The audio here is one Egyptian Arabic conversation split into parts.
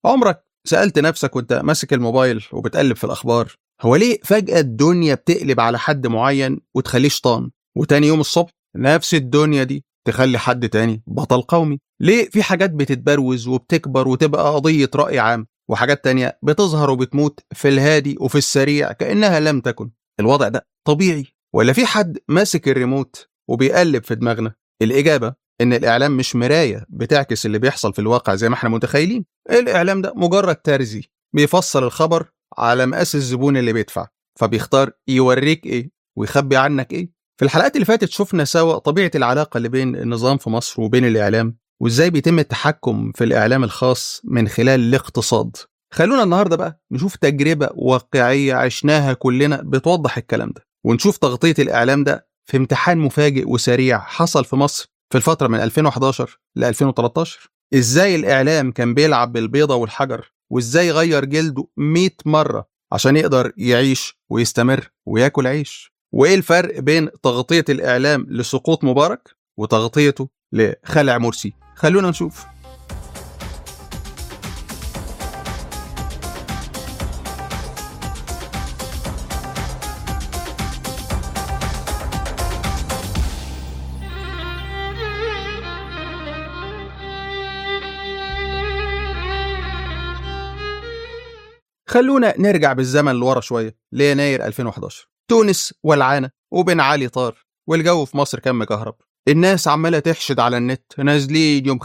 عمرك سألت نفسك وانت ماسك الموبايل وبتقلب في الأخبار هو ليه فجأة الدنيا بتقلب على حد معين وتخليه شيطان وتاني يوم الصبح نفس الدنيا دي تخلي حد تاني بطل قومي ليه في حاجات بتتبروز وبتكبر وتبقى قضية رأي عام وحاجات تانية بتظهر وبتموت في الهادي وفي السريع كأنها لم تكن الوضع ده طبيعي ولا في حد ماسك الريموت وبيقلب في دماغنا الإجابة إن الإعلام مش مراية بتعكس اللي بيحصل في الواقع زي ما احنا متخيلين الإعلام ده مجرد ترزي بيفسر الخبر على مقاس الزبون اللي بيدفع فبيختار يوريك إيه ويخبي عنك إيه في الحلقات اللي فاتت شفنا سوا طبيعة العلاقة اللي بين النظام في مصر وبين الإعلام وإزاي بيتم التحكم في الإعلام الخاص من خلال الاقتصاد خلونا النهاردة بقى نشوف تجربة واقعية عشناها كلنا بتوضح الكلام ده ونشوف تغطية الإعلام ده في امتحان مفاجئ وسريع حصل في مصر في الفترة من 2011 ل 2013 إزاي الإعلام كان بيلعب بالبيضة والحجر وإزاي غير جلده 100 مرة عشان يقدر يعيش ويستمر وياكل عيش وإيه الفرق بين تغطية الإعلام لسقوط مبارك وتغطيته لخلع مرسي خلونا نشوف خلونا نرجع بالزمن لورا شوية ليناير 2011 تونس ولعانة وبن علي طار والجو في مصر كان مكهرب الناس عمالة تحشد على النت نازلين يوم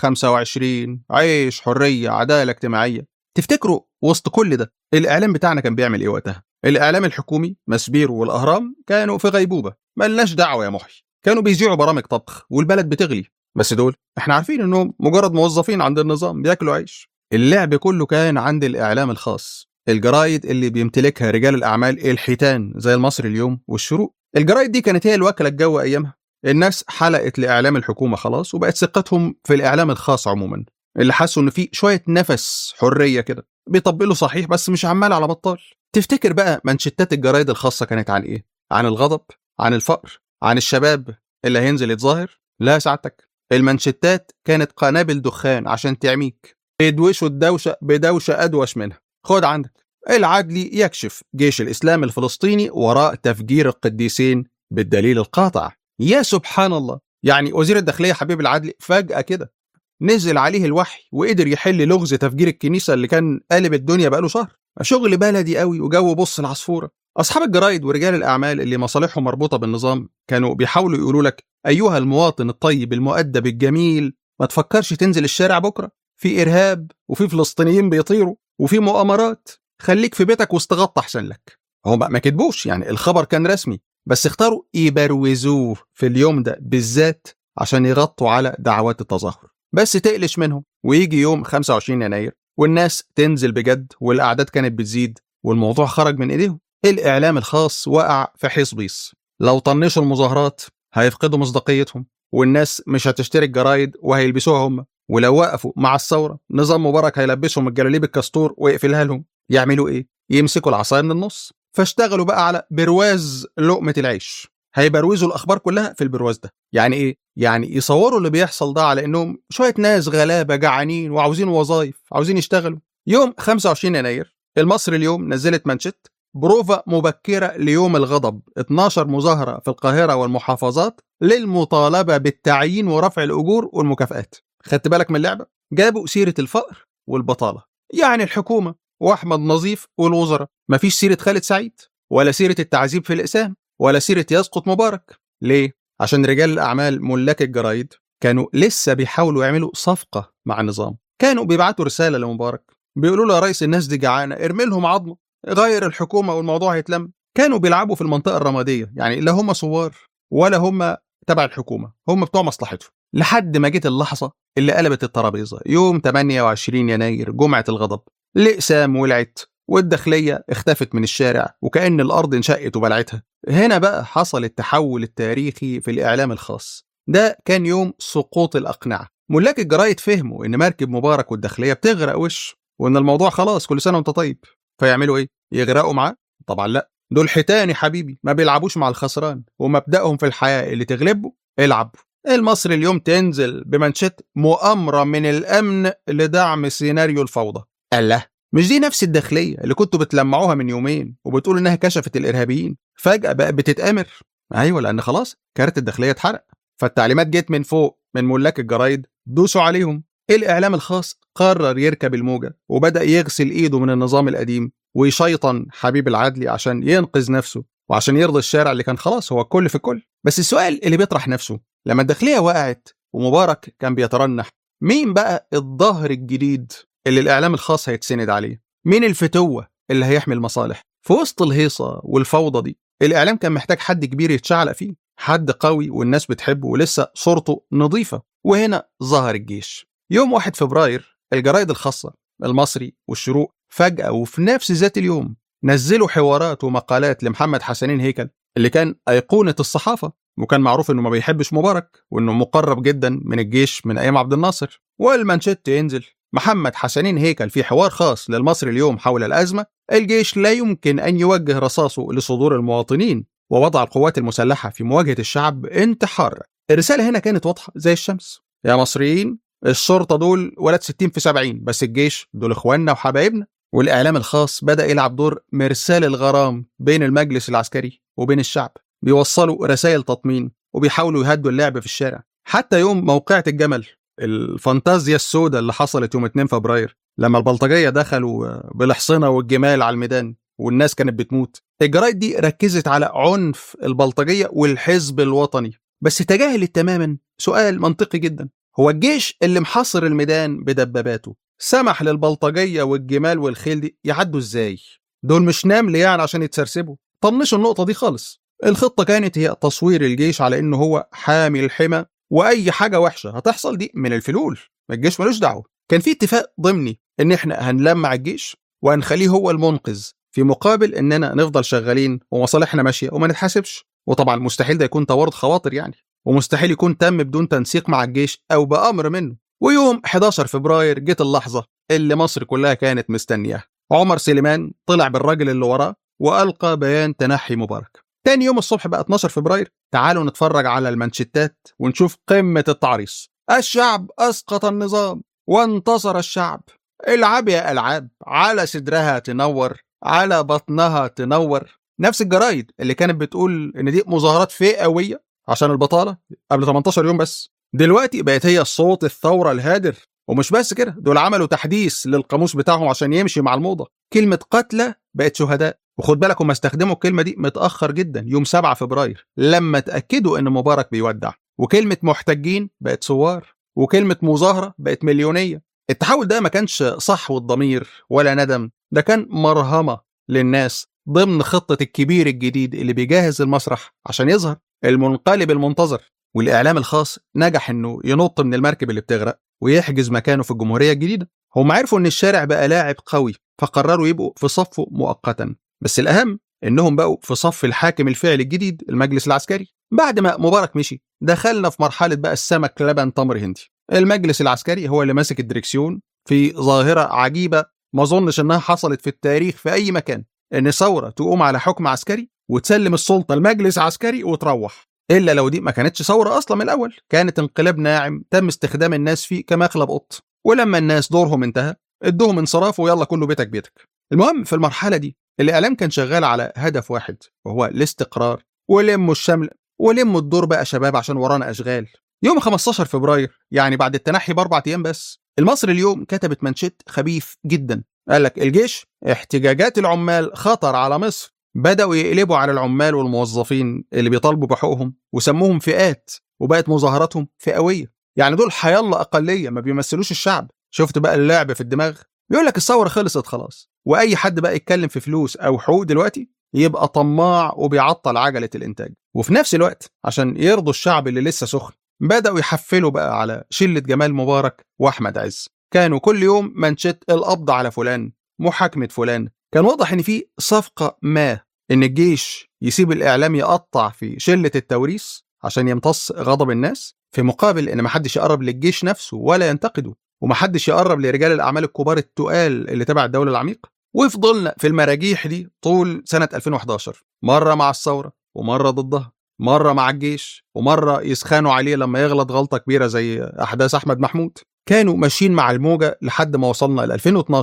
25 عيش حرية عدالة اجتماعية تفتكروا وسط كل ده الإعلام بتاعنا كان بيعمل إيه وقتها؟ الإعلام الحكومي مسبير والأهرام كانوا في غيبوبة ملناش دعوة يا محي كانوا بيذيعوا برامج طبخ والبلد بتغلي بس دول احنا عارفين انهم مجرد موظفين عند النظام بياكلوا عيش اللعب كله كان عند الإعلام الخاص الجرايد اللي بيمتلكها رجال الأعمال الحيتان زي المصري اليوم والشروق الجرايد دي كانت هي الواكلة الجو أيامها الناس حلقت لإعلام الحكومة خلاص وبقت ثقتهم في الإعلام الخاص عموما اللي حسوا إن في شوية نفس حرية كده بيطبلوا صحيح بس مش عمال على بطال تفتكر بقى منشتات الجرايد الخاصة كانت عن إيه؟ عن الغضب؟ عن الفقر؟ عن الشباب اللي هينزل يتظاهر؟ لا سعادتك المنشتات كانت قنابل دخان عشان تعميك يدوشوا الدوشة بدوشة أدوش منها خد عندك العدلي يكشف جيش الإسلام الفلسطيني وراء تفجير القديسين بالدليل القاطع يا سبحان الله يعني وزير الداخلية حبيب العدلي فجأة كده نزل عليه الوحي وقدر يحل لغز تفجير الكنيسة اللي كان قالب الدنيا بقاله شهر شغل بلدي قوي وجو بص العصفورة أصحاب الجرايد ورجال الأعمال اللي مصالحهم مربوطة بالنظام كانوا بيحاولوا يقولوا لك أيها المواطن الطيب المؤدب الجميل ما تفكرش تنزل الشارع بكرة في إرهاب وفي فلسطينيين بيطيروا وفي مؤامرات خليك في بيتك واستغطى أحسن لك هم ما كتبوش يعني الخبر كان رسمي بس اختاروا يبروزوه في اليوم ده بالذات عشان يغطوا على دعوات التظاهر بس تقلش منهم ويجي يوم 25 يناير والناس تنزل بجد والأعداد كانت بتزيد والموضوع خرج من إيديهم الإعلام الخاص وقع في حيص بيص لو طنشوا المظاهرات هيفقدوا مصداقيتهم والناس مش هتشتري الجرايد وهيلبسوها هم ولو وقفوا مع الثورة نظام مبارك هيلبسهم الجلاليب الكستور ويقفلها لهم يعملوا ايه؟ يمسكوا العصايه من النص فاشتغلوا بقى على برواز لقمه العيش هيبروزوا الاخبار كلها في البرواز ده يعني ايه يعني يصوروا اللي بيحصل ده على انهم شويه ناس غلابه جعانين وعاوزين وظايف عاوزين يشتغلوا يوم 25 يناير المصري اليوم نزلت منشت بروفا مبكرة ليوم الغضب 12 مظاهرة في القاهرة والمحافظات للمطالبة بالتعيين ورفع الأجور والمكافآت خدت بالك من اللعبة؟ جابوا سيرة الفقر والبطالة يعني الحكومة واحمد نظيف والوزراء مفيش سيره خالد سعيد ولا سيره التعذيب في الاقسام ولا سيره يسقط مبارك ليه عشان رجال الاعمال ملاك الجرايد كانوا لسه بيحاولوا يعملوا صفقه مع النظام كانوا بيبعتوا رساله لمبارك بيقولوا له يا ريس الناس دي جعانه ارمي لهم عظمه غير الحكومه والموضوع هيتلم كانوا بيلعبوا في المنطقه الرماديه يعني لا هم ثوار ولا هم تبع الحكومه هم بتوع مصلحتهم لحد ما جت اللحظه اللي قلبت الترابيزه يوم 28 يناير جمعه الغضب الأقسام ولعت والداخلية اختفت من الشارع وكأن الأرض انشقت وبلعتها هنا بقى حصل التحول التاريخي في الإعلام الخاص ده كان يوم سقوط الأقنعة ملاك الجرايد فهموا إن مركب مبارك والداخلية بتغرق وش وإن الموضوع خلاص كل سنة وأنت طيب فيعملوا إيه؟ يغرقوا معاه؟ طبعا لا دول حيتان يا حبيبي ما بيلعبوش مع الخسران ومبدأهم في الحياة اللي تغلبه العبوا المصري اليوم تنزل بمنشط مؤامرة من الأمن لدعم سيناريو الفوضى الله مش دي نفس الداخليه اللي كنتوا بتلمعوها من يومين وبتقولوا انها كشفت الارهابيين فجاه بقى بتتامر ايوه لان خلاص كارت الداخليه اتحرق فالتعليمات جت من فوق من ملاك الجرايد دوسوا عليهم الاعلام الخاص قرر يركب الموجه وبدا يغسل ايده من النظام القديم ويشيطن حبيب العدلي عشان ينقذ نفسه وعشان يرضي الشارع اللي كان خلاص هو الكل في الكل بس السؤال اللي بيطرح نفسه لما الداخليه وقعت ومبارك كان بيترنح مين بقى الظهر الجديد اللي الاعلام الخاص هيتسند عليه مين الفتوه اللي هيحمي المصالح في وسط الهيصه والفوضى دي الاعلام كان محتاج حد كبير يتشعلق فيه حد قوي والناس بتحبه ولسه صورته نظيفه وهنا ظهر الجيش يوم 1 فبراير الجرايد الخاصه المصري والشروق فجاه وفي نفس ذات اليوم نزلوا حوارات ومقالات لمحمد حسنين هيكل اللي كان أيقونة الصحافة وكان معروف انه ما بيحبش مبارك وانه مقرب جدا من الجيش من ايام عبد الناصر والمانشيت ينزل محمد حسنين هيكل في حوار خاص للمصري اليوم حول الازمه الجيش لا يمكن ان يوجه رصاصه لصدور المواطنين ووضع القوات المسلحه في مواجهه الشعب انتحار الرساله هنا كانت واضحه زي الشمس يا مصريين الشرطه دول ولاد 60 في 70 بس الجيش دول اخواننا وحبايبنا والاعلام الخاص بدا يلعب دور مرسال الغرام بين المجلس العسكري وبين الشعب بيوصلوا رسائل تطمين وبيحاولوا يهدوا اللعب في الشارع حتى يوم موقعة الجمل الفانتازيا السوداء اللي حصلت يوم 2 فبراير لما البلطجية دخلوا بالحصنة والجمال على الميدان والناس كانت بتموت الجرايد دي ركزت على عنف البلطجية والحزب الوطني بس تجاهلت تماما سؤال منطقي جدا هو الجيش اللي محاصر الميدان بدباباته سمح للبلطجية والجمال والخيل دي يعدوا ازاي دول مش نمل يعني عشان يتسرسبوا طنشوا النقطة دي خالص الخطة كانت هي تصوير الجيش على انه هو حامي الحمى واي حاجة وحشة هتحصل دي من الفلول الجيش ملوش دعوة كان في اتفاق ضمني ان احنا هنلمع الجيش وهنخليه هو المنقذ في مقابل اننا نفضل شغالين ومصالحنا ماشية وما نتحاسبش وطبعا مستحيل ده يكون توارد خواطر يعني ومستحيل يكون تم بدون تنسيق مع الجيش او بامر منه ويوم 11 فبراير جت اللحظة اللي مصر كلها كانت مستنياها عمر سليمان طلع بالراجل اللي وراه وألقى بيان تنحي مبارك تاني يوم الصبح بقى 12 فبراير تعالوا نتفرج على المانشيتات ونشوف قمة التعريص الشعب أسقط النظام وانتصر الشعب العب يا ألعاب على صدرها تنور على بطنها تنور نفس الجرايد اللي كانت بتقول إن دي مظاهرات فئوية عشان البطالة قبل 18 يوم بس دلوقتي بقت هي صوت الثورة الهادر ومش بس كده دول عملوا تحديث للقاموس بتاعهم عشان يمشي مع الموضة كلمة قتلى بقت شهداء وخد بالك هم استخدموا الكلمة دي متأخر جدا يوم 7 فبراير لما تأكدوا إن مبارك بيودع وكلمة محتجين بقت ثوار وكلمة مظاهرة بقت مليونية التحول ده ما كانش صحو الضمير ولا ندم ده كان مرهمة للناس ضمن خطة الكبير الجديد اللي بيجهز المسرح عشان يظهر المنقلب المنتظر والإعلام الخاص نجح إنه ينط من المركب اللي بتغرق ويحجز مكانه في الجمهورية الجديدة هم عرفوا إن الشارع بقى لاعب قوي فقرروا يبقوا في صفه مؤقتا بس الأهم إنهم بقوا في صف الحاكم الفعلي الجديد المجلس العسكري بعد ما مبارك مشي دخلنا في مرحلة بقى السمك لبن تمر هندي المجلس العسكري هو اللي ماسك الدركسيون في ظاهرة عجيبة ما أظنش إنها حصلت في التاريخ في أي مكان إن ثورة تقوم على حكم عسكري وتسلم السلطة لمجلس عسكري وتروح إلا لو دي ما كانتش ثورة أصلا من الأول كانت انقلاب ناعم تم استخدام الناس فيه كمخلب قط ولما الناس دورهم انتهى ادوهم انصراف ويلا كله بيتك بيتك المهم في المرحلة دي الإعلام كان شغال على هدف واحد وهو الاستقرار ولموا الشمل ولموا الدور بقى شباب عشان ورانا أشغال يوم 15 فبراير يعني بعد التنحي بأربع أيام بس المصري اليوم كتبت منشط خبيث جدا قال لك الجيش احتجاجات العمال خطر على مصر بدأوا يقلبوا على العمال والموظفين اللي بيطالبوا بحقوقهم وسموهم فئات وبقت مظاهراتهم فئوية يعني دول حيالله أقلية ما بيمثلوش الشعب شفت بقى اللعب في الدماغ بيقول لك الثورة خلصت خلاص وأي حد بقى يتكلم في فلوس أو حقوق دلوقتي يبقى طماع وبيعطل عجلة الإنتاج وفي نفس الوقت عشان يرضوا الشعب اللي لسه سخن بدأوا يحفلوا بقى على شلة جمال مبارك وأحمد عز كانوا كل يوم منشط القبض على فلان محاكمة فلان كان واضح إن في صفقة ما إن الجيش يسيب الإعلام يقطع في شلة التوريث عشان يمتص غضب الناس في مقابل إن محدش يقرب للجيش نفسه ولا ينتقده ومحدش يقرب لرجال الأعمال الكبار التقال اللي تبع الدولة العميقة وفضلنا في المراجيح دي طول سنة 2011 مرة مع الثورة ومرة ضدها مرة مع الجيش ومرة يسخنوا عليه لما يغلط غلطة كبيرة زي أحداث أحمد محمود كانوا ماشيين مع الموجة لحد ما وصلنا ل 2012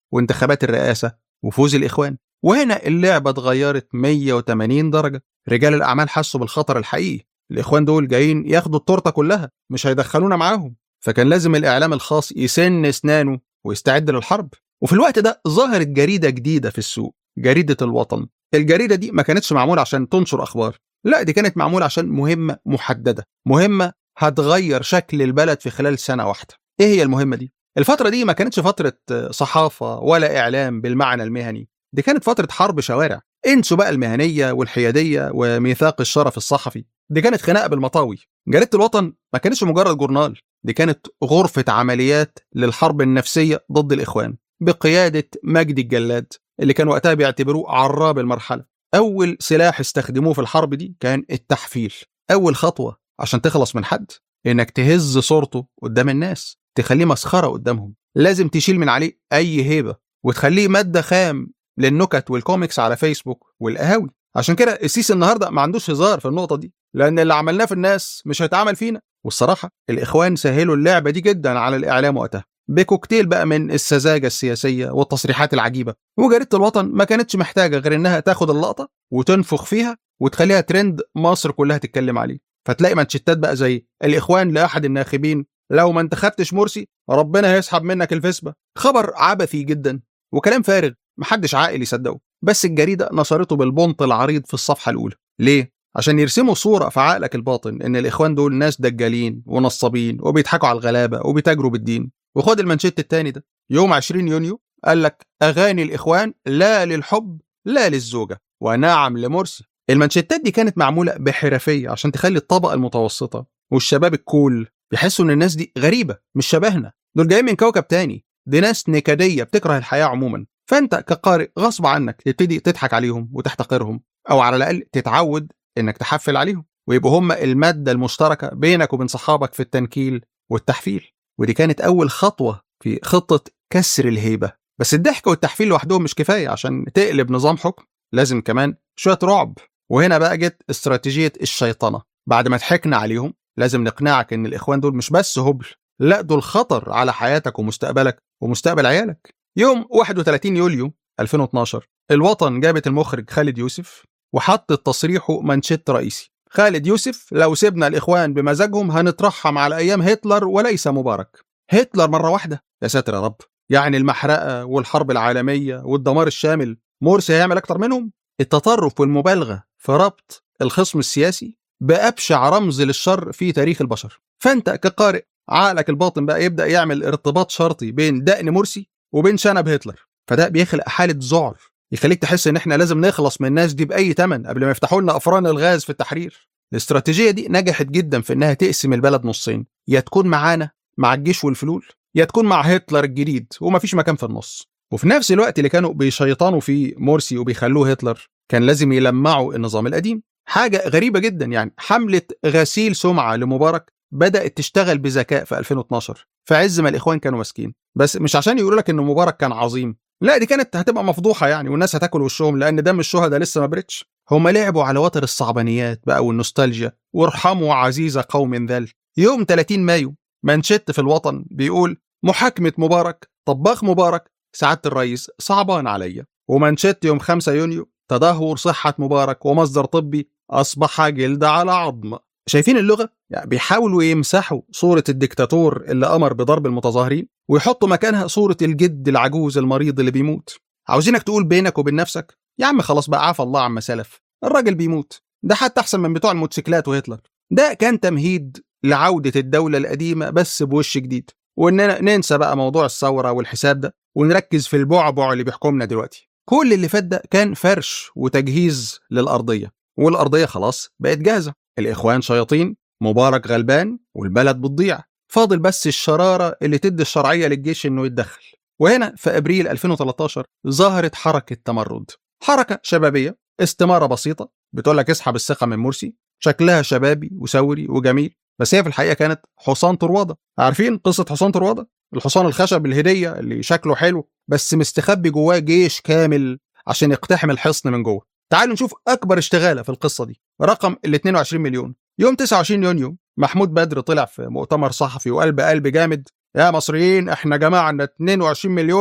وانتخابات الرئاسة وفوز الإخوان وهنا اللعبة اتغيرت 180 درجة رجال الأعمال حسوا بالخطر الحقيقي الإخوان دول جايين ياخدوا التورتة كلها مش هيدخلونا معاهم فكان لازم الإعلام الخاص يسن أسنانه ويستعد للحرب وفي الوقت ده ظهرت جريدة جديدة في السوق جريدة الوطن الجريدة دي ما كانتش معمولة عشان تنشر أخبار لا دي كانت معمولة عشان مهمة محددة مهمة هتغير شكل البلد في خلال سنة واحدة ايه هي المهمة دي؟ الفترة دي ما كانتش فترة صحافة ولا إعلام بالمعنى المهني دي كانت فترة حرب شوارع انسوا بقى المهنية والحيادية وميثاق الشرف الصحفي دي كانت خناقة بالمطاوي جريدة الوطن ما كانتش مجرد جورنال دي كانت غرفة عمليات للحرب النفسية ضد الإخوان بقيادة مجدي الجلاد اللي كان وقتها بيعتبروه عراب المرحلة أول سلاح استخدموه في الحرب دي كان التحفيل أول خطوة عشان تخلص من حد إنك تهز صورته قدام الناس تخليه مسخرة قدامهم لازم تشيل من عليه أي هيبة وتخليه مادة خام للنكت والكوميكس على فيسبوك والقهاوي عشان كده السيسي النهارده ما عندوش هزار في النقطة دي لأن اللي عملناه في الناس مش هيتعمل فينا والصراحة الإخوان سهلوا اللعبة دي جدا على الإعلام وقتها بكوكتيل بقى من السذاجة السياسية والتصريحات العجيبة وجريدة الوطن ما كانتش محتاجة غير إنها تاخد اللقطة وتنفخ فيها وتخليها ترند مصر كلها تتكلم عليه فتلاقي مانشيتات بقى زي الإخوان لأحد الناخبين لو ما انتخبتش مرسي ربنا هيسحب منك الفسبة خبر عبثي جدا وكلام فارغ محدش عاقل يصدقه بس الجريدة نشرته بالبنط العريض في الصفحة الأولى ليه؟ عشان يرسموا صورة في عقلك الباطن إن الإخوان دول ناس دجالين ونصابين وبيضحكوا على الغلابة وبيتاجروا بالدين وخد المانشيت التاني ده يوم 20 يونيو قال لك أغاني الإخوان لا للحب لا للزوجة ونعم لمرسي المانشيتات دي كانت معمولة بحرفية عشان تخلي الطبقة المتوسطة والشباب الكول بيحسوا إن الناس دي غريبة مش شبهنا دول جايين من كوكب تاني دي ناس نكدية بتكره الحياة عموما فأنت كقارئ غصب عنك تبتدي تضحك عليهم وتحتقرهم أو على الأقل تتعود إنك تحفل عليهم ويبقوا هم المادة المشتركة بينك وبين صحابك في التنكيل والتحفيل ودي كانت أول خطوة في خطة كسر الهيبة بس الضحك والتحفيل لوحدهم مش كفاية عشان تقلب نظام حكم لازم كمان شوية رعب وهنا بقى جت استراتيجية الشيطنة بعد ما ضحكنا عليهم لازم نقنعك إن الإخوان دول مش بس هبل لا دول خطر على حياتك ومستقبلك ومستقبل عيالك يوم 31 يوليو 2012 الوطن جابت المخرج خالد يوسف وحطت تصريحه منشط رئيسي خالد يوسف لو سيبنا الإخوان بمزاجهم هنترحم على أيام هتلر وليس مبارك هتلر مرة واحدة يا ساتر يا رب يعني المحرقة والحرب العالمية والدمار الشامل مرسي هيعمل أكتر منهم التطرف والمبالغة في ربط الخصم السياسي بأبشع رمز للشر في تاريخ البشر فأنت كقارئ عقلك الباطن بقى يبدأ يعمل ارتباط شرطي بين دقن مرسي وبين شنب هتلر فده بيخلق حالة ذعر يخليك تحس ان احنا لازم نخلص من الناس دي باي ثمن قبل ما يفتحوا لنا افران الغاز في التحرير الاستراتيجيه دي نجحت جدا في انها تقسم البلد نصين يا تكون معانا مع الجيش والفلول يا تكون مع هتلر الجديد ومفيش مكان في النص وفي نفس الوقت اللي كانوا بيشيطنوا فيه مرسي وبيخلوه هتلر كان لازم يلمعوا النظام القديم حاجة غريبة جدا يعني حملة غسيل سمعة لمبارك بدأت تشتغل بذكاء في 2012 في عز ما الإخوان كانوا ماسكين بس مش عشان يقولوا لك إن مبارك كان عظيم لا دي كانت هتبقى مفضوحة يعني والناس هتاكل وشهم لأن دم الشهداء لسه ما بردش هما لعبوا على وتر الصعبانيات بقى والنوستالجيا وارحموا عزيز قوم ذل يوم 30 مايو منشط في الوطن بيقول محاكمة مبارك طباخ مبارك سعادة الرئيس صعبان عليا ومنشط يوم 5 يونيو تدهور صحة مبارك ومصدر طبي أصبح جلد على عظم شايفين اللغة؟ يعني بيحاولوا يمسحوا صورة الدكتاتور اللي أمر بضرب المتظاهرين ويحطوا مكانها صورة الجد العجوز المريض اللي بيموت عاوزينك تقول بينك وبين نفسك يا عم خلاص بقى عفى الله عما سلف الراجل بيموت ده حتى أحسن من بتوع الموتوسيكلات وهتلر ده كان تمهيد لعودة الدولة القديمة بس بوش جديد وإننا ننسى بقى موضوع الثورة والحساب ده ونركز في البعبع اللي بيحكمنا دلوقتي كل اللي فات ده كان فرش وتجهيز للأرضية والأرضية خلاص بقت جاهزة الإخوان شياطين مبارك غلبان والبلد بتضيع فاضل بس الشرارة اللي تدي الشرعية للجيش إنه يتدخل وهنا في أبريل 2013 ظهرت حركة تمرد حركة شبابية استمارة بسيطة بتقول لك اسحب الثقة من مرسي شكلها شبابي وثوري وجميل بس هي في الحقيقة كانت حصان طروادة عارفين قصة حصان طروادة الحصان الخشب الهدية اللي شكله حلو بس مستخبي جواه جيش كامل عشان يقتحم الحصن من جوه تعالوا نشوف اكبر اشتغاله في القصه دي رقم ال 22 مليون يوم 29 يونيو محمود بدر طلع في مؤتمر صحفي وقلب قلب جامد يا مصريين احنا جمعنا 22 مليون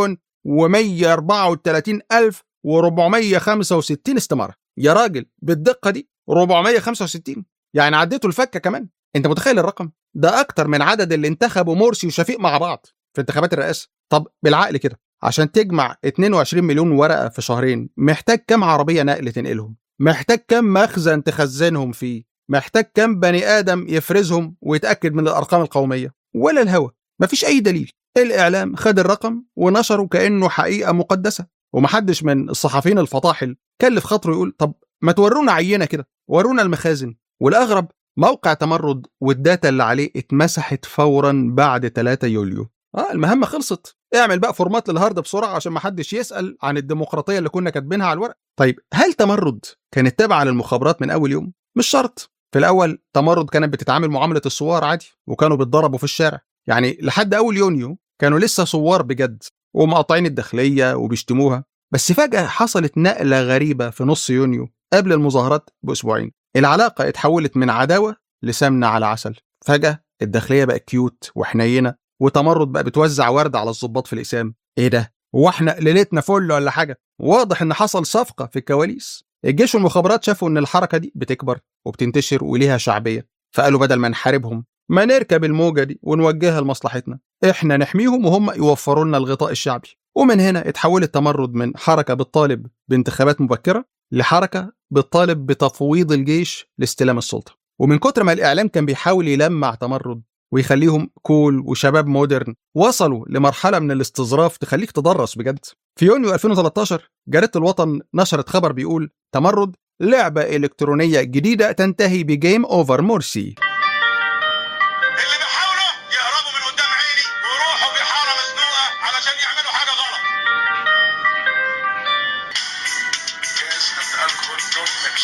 و134465 استمارة يا راجل بالدقة دي 465 يعني عديتوا الفكة كمان انت متخيل الرقم ده اكتر من عدد اللي انتخبوا مرسي وشفيق مع بعض في انتخابات الرئاسة طب بالعقل كده عشان تجمع 22 مليون ورقة في شهرين محتاج كم عربية نقل تنقلهم محتاج كم مخزن تخزنهم فيه محتاج كم بني آدم يفرزهم ويتأكد من الأرقام القومية ولا الهوى مفيش أي دليل الإعلام خد الرقم ونشره كأنه حقيقة مقدسة ومحدش من الصحفيين الفطاحل كلف خاطره يقول طب ما تورونا عينة كده ورونا المخازن والأغرب موقع تمرد والداتا اللي عليه اتمسحت فورا بعد 3 يوليو اه المهمة خلصت اعمل بقى فورمات للهارد بسرعة عشان ما حدش يسأل عن الديمقراطية اللي كنا كاتبينها على الورق طيب هل تمرد كانت تابعة للمخابرات من أول يوم؟ مش شرط في الأول تمرد كانت بتتعامل معاملة الثوار عادي وكانوا بيتضربوا في الشارع يعني لحد أول يونيو كانوا لسه ثوار بجد ومقاطعين الداخلية وبيشتموها بس فجأة حصلت نقلة غريبة في نص يونيو قبل المظاهرات بأسبوعين العلاقة اتحولت من عداوة لسمنة على عسل فجأة الداخلية بقت كيوت وحنينة وتمرد بقى بتوزع ورد على الضباط في الإقسام إيه ده؟ هو احنا ليلتنا فل ولا حاجة؟ واضح إن حصل صفقة في الكواليس الجيش والمخابرات شافوا إن الحركة دي بتكبر وبتنتشر وليها شعبية فقالوا بدل ما نحاربهم ما نركب الموجة دي ونوجهها لمصلحتنا احنا نحميهم وهم يوفروا لنا الغطاء الشعبي ومن هنا اتحول التمرد من حركة بتطالب بانتخابات مبكرة لحركة بتطالب بتفويض الجيش لاستلام السلطة ومن كتر ما الإعلام كان بيحاول يلمع تمرد ويخليهم كول وشباب مودرن وصلوا لمرحلة من الاستظراف تخليك تدرس بجد في يونيو 2013 جريدة الوطن نشرت خبر بيقول تمرد لعبة إلكترونية جديدة تنتهي بجيم أوفر مرسي اللي بيحاولوا يهربوا من قدام عيني ويروحوا في حاره مزنوقه علشان يعملوا حاجه غلط. Gas and alcohol don't mix.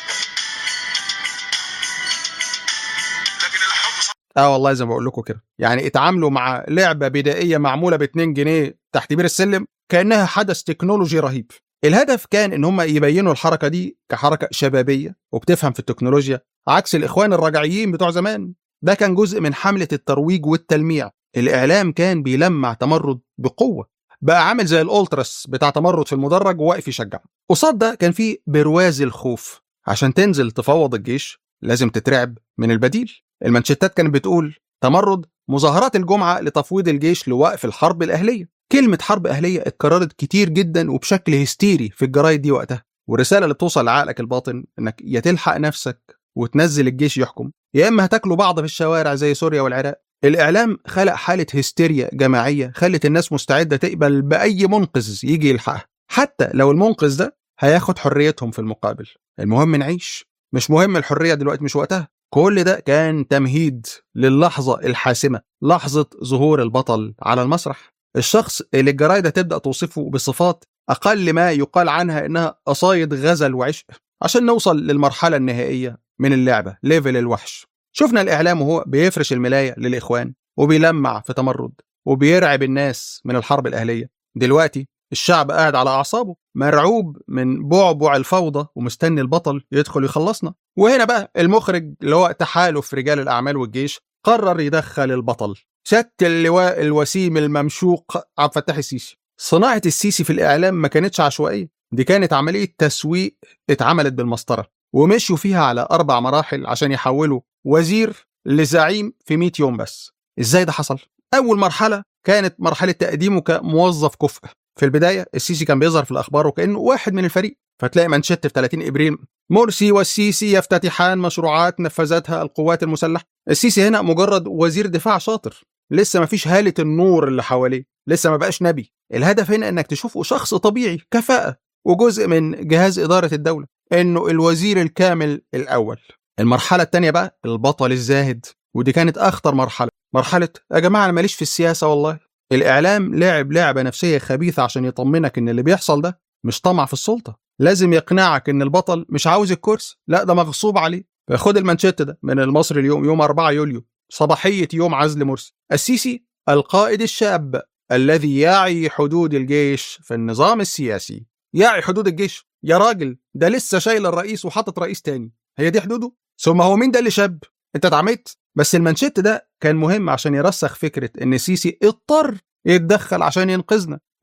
لكن الحب صعب اه والله زي ما بقول لكم كده يعني اتعاملوا مع لعبه بدائيه معموله ب 2 جنيه تحت بير السلم كانها حدث تكنولوجي رهيب الهدف كان ان هم يبينوا الحركه دي كحركه شبابيه وبتفهم في التكنولوجيا عكس الاخوان الرجعيين بتوع زمان ده كان جزء من حمله الترويج والتلميع الاعلام كان بيلمع تمرد بقوه بقى عامل زي الالتراس بتاع تمرد في المدرج وواقف يشجع قصاد ده كان في برواز الخوف عشان تنزل تفوض الجيش لازم تترعب من البديل المانشيتات كانت بتقول تمرد مظاهرات الجمعة لتفويض الجيش لوقف الحرب الأهلية كلمة حرب أهلية اتكررت كتير جدا وبشكل هستيري في الجرايد دي وقتها والرسالة اللي بتوصل لعقلك الباطن إنك يا تلحق نفسك وتنزل الجيش يحكم يا إما هتاكلوا بعض في الشوارع زي سوريا والعراق الإعلام خلق حالة هستيريا جماعية خلت الناس مستعدة تقبل بأي منقذ يجي يلحقها حتى لو المنقذ ده هياخد حريتهم في المقابل المهم نعيش مش مهم الحرية دلوقتي مش وقتها كل ده كان تمهيد للحظة الحاسمة لحظة ظهور البطل على المسرح الشخص اللي الجرايد هتبدأ توصفه بصفات أقل ما يقال عنها إنها قصايد غزل وعشق عشان نوصل للمرحلة النهائية من اللعبة ليفل الوحش شفنا الإعلام وهو بيفرش الملاية للإخوان وبيلمع في تمرد وبيرعب الناس من الحرب الأهلية دلوقتي الشعب قاعد على أعصابه مرعوب من بعبع الفوضى ومستني البطل يدخل يخلصنا وهنا بقى المخرج اللي هو تحالف رجال الأعمال والجيش قرر يدخل البطل شت اللواء الوسيم الممشوق عبد الفتاح السيسي صناعة السيسي في الإعلام ما كانتش عشوائية دي كانت عملية تسويق اتعملت بالمسطرة ومشوا فيها على أربع مراحل عشان يحولوا وزير لزعيم في 100 يوم بس إزاي ده حصل؟ أول مرحلة كانت مرحلة تقديمه كموظف كفء في البداية السيسي كان بيظهر في الأخبار وكأنه واحد من الفريق فتلاقي منشط في 30 إبريل مرسي والسيسي يفتتحان مشروعات نفذتها القوات المسلحة السيسي هنا مجرد وزير دفاع شاطر لسه ما فيش هالة النور اللي حواليه لسه ما بقاش نبي الهدف هنا انك تشوفه شخص طبيعي كفاءة وجزء من جهاز إدارة الدولة انه الوزير الكامل الأول المرحلة التانية بقى البطل الزاهد ودي كانت أخطر مرحلة مرحلة يا جماعة أنا ماليش في السياسة والله الإعلام لعب لعبة نفسية خبيثة عشان يطمنك إن اللي بيحصل ده مش طمع في السلطة لازم يقنعك إن البطل مش عاوز الكرسي لا ده مغصوب عليه فخد المانشيت ده من المصري اليوم يوم 4 يوليو صباحية يوم عزل مرسي السيسي القائد الشاب الذي يعي حدود الجيش في النظام السياسي يعي حدود الجيش يا راجل ده لسه شايل الرئيس وحاطط رئيس تاني هي دي حدوده ثم هو مين ده اللي شاب انت اتعميت بس المانشيت ده كان مهم عشان يرسخ فكرة ان السيسي اضطر يتدخل عشان ينقذنا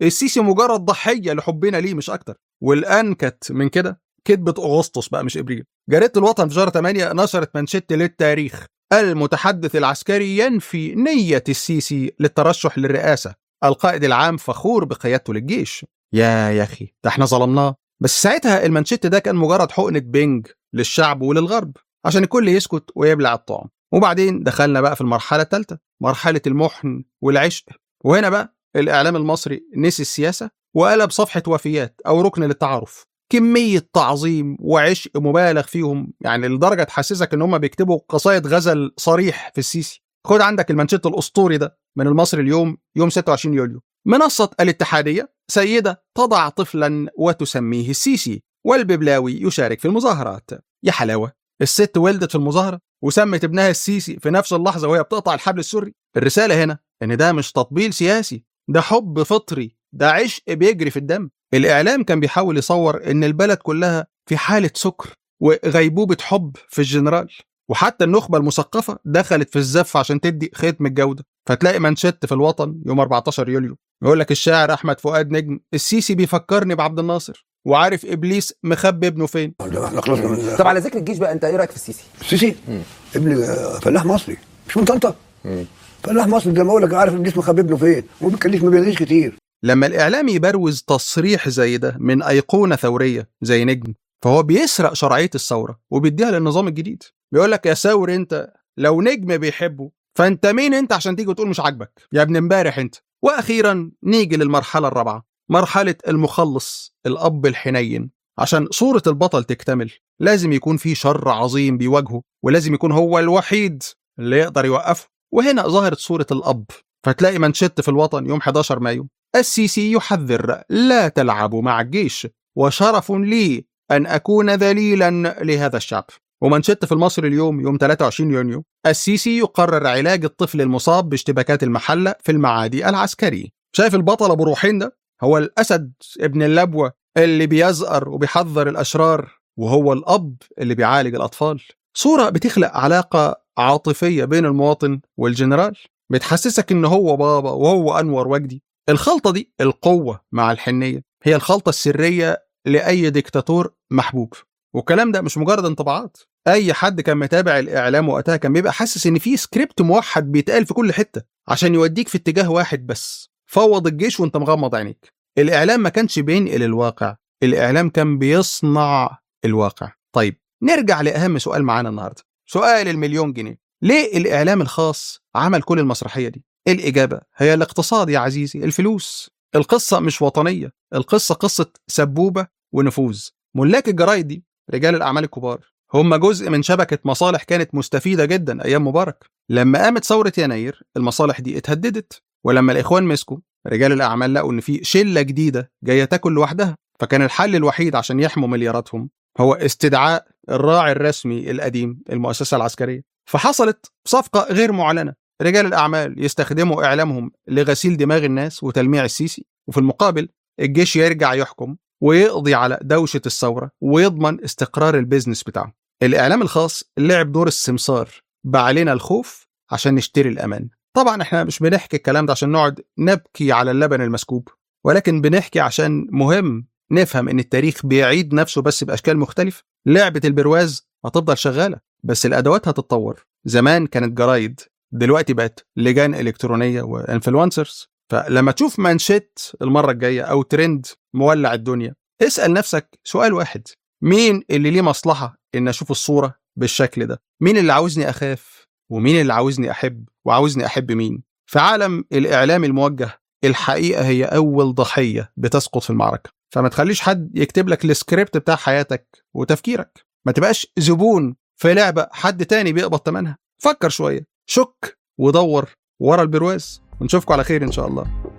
السيسي مجرد ضحيه لحبنا ليه مش اكتر والانكت من كده كذبه اغسطس بقى مش ابريل جريده الوطن في شهر 8 نشرت منشط للتاريخ المتحدث العسكري ينفي نيه السيسي للترشح للرئاسه القائد العام فخور بقيادته للجيش يا يا اخي ده احنا ظلمناه بس ساعتها المانشيت ده كان مجرد حقنه بنج للشعب وللغرب عشان الكل يسكت ويبلع الطعم وبعدين دخلنا بقى في المرحله الثالثه مرحله المحن والعشق وهنا بقى الاعلام المصري نسي السياسه وقلب صفحه وفيات او ركن للتعارف كميه تعظيم وعشق مبالغ فيهم يعني لدرجه تحسسك ان هم بيكتبوا قصايد غزل صريح في السيسي خد عندك المانشيت الاسطوري ده من المصري اليوم يوم 26 يوليو منصة الاتحادية سيدة تضع طفلا وتسميه السيسي والببلاوي يشارك في المظاهرات يا حلاوة الست ولدت في المظاهرة وسمت ابنها السيسي في نفس اللحظة وهي بتقطع الحبل السري الرسالة هنا إن ده مش تطبيل سياسي ده حب فطري ده عشق بيجري في الدم الإعلام كان بيحاول يصور إن البلد كلها في حالة سكر وغيبوبة حب في الجنرال وحتى النخبة المثقفة دخلت في الزف عشان تدي ختم الجودة فتلاقي منشط في الوطن يوم 14 يوليو يقول لك الشاعر أحمد فؤاد نجم السيسي بيفكرني بعبد الناصر وعارف إبليس مخبي ابنه فين احنا خلصنا من طب على ذكر الجيش بقى انت ايه رايك في السيسي؟ السيسي ابن فلاح مصري مش من طنطا فلاح مصري زي ما اقول لك عارف ابليس مخبي ابنه فين وما بيتكلمش ما بيغنيش كتير لما الإعلام يبروز تصريح زي ده من أيقونة ثورية زي نجم فهو بيسرق شرعية الثورة وبيديها للنظام الجديد بيقول لك يا ثور انت لو نجم بيحبه فانت مين انت عشان تيجي وتقول مش عاجبك يا ابن امبارح انت واخيرا نيجي للمرحله الرابعه مرحله المخلص الاب الحنين عشان صوره البطل تكتمل لازم يكون في شر عظيم بيواجهه ولازم يكون هو الوحيد اللي يقدر يوقفه وهنا ظهرت صوره الاب فتلاقي منشط في الوطن يوم 11 مايو السيسي يحذر لا تلعبوا مع الجيش وشرف لي ان اكون ذليلا لهذا الشعب ومنشط في المصري اليوم يوم 23 يونيو السيسي يقرر علاج الطفل المصاب باشتباكات المحلة في المعادي العسكري شايف البطل أبو روحين ده هو الأسد ابن اللبوة اللي بيزقر وبيحذر الأشرار وهو الأب اللي بيعالج الأطفال صورة بتخلق علاقة عاطفية بين المواطن والجنرال بتحسسك إن هو بابا وهو أنور وجدي الخلطة دي القوة مع الحنية هي الخلطة السرية لأي ديكتاتور محبوب والكلام ده مش مجرد انطباعات اي حد كان متابع الاعلام وقتها كان بيبقى حاسس ان في سكريبت موحد بيتقال في كل حته عشان يوديك في اتجاه واحد بس فوض الجيش وانت مغمض عينيك الاعلام ما كانش بينقل الواقع الاعلام كان بيصنع الواقع طيب نرجع لاهم سؤال معانا النهارده سؤال المليون جنيه ليه الاعلام الخاص عمل كل المسرحيه دي الاجابه هي الاقتصاد يا عزيزي الفلوس القصه مش وطنيه القصه قصه سبوبه ونفوذ ملاك الجرايد دي رجال الاعمال الكبار هم جزء من شبكه مصالح كانت مستفيده جدا ايام مبارك لما قامت ثوره يناير المصالح دي اتهددت ولما الاخوان مسكوا رجال الاعمال لقوا ان في شله جديده جايه تاكل لوحدها فكان الحل الوحيد عشان يحموا ملياراتهم هو استدعاء الراعي الرسمي القديم المؤسسه العسكريه فحصلت صفقه غير معلنه رجال الاعمال يستخدموا اعلامهم لغسيل دماغ الناس وتلميع السيسي وفي المقابل الجيش يرجع يحكم ويقضي على دوشة الثورة ويضمن استقرار البيزنس بتاعه الإعلام الخاص لعب دور السمسار باع علينا الخوف عشان نشتري الأمان طبعا احنا مش بنحكي الكلام ده عشان نقعد نبكي على اللبن المسكوب ولكن بنحكي عشان مهم نفهم ان التاريخ بيعيد نفسه بس باشكال مختلفه لعبه البرواز هتفضل شغاله بس الادوات هتتطور زمان كانت جرايد دلوقتي بقت لجان الكترونيه وانفلونسرز فلما تشوف مانشيت المره الجايه او ترند مولع الدنيا اسال نفسك سؤال واحد مين اللي ليه مصلحه ان اشوف الصوره بالشكل ده مين اللي عاوزني اخاف ومين اللي عاوزني احب وعاوزني احب مين في عالم الاعلام الموجه الحقيقه هي اول ضحيه بتسقط في المعركه فما تخليش حد يكتب لك السكريبت بتاع حياتك وتفكيرك ما تبقاش زبون في لعبه حد تاني بيقبض ثمنها فكر شويه شك ودور ورا البرواز ونشوفكم على خير ان شاء الله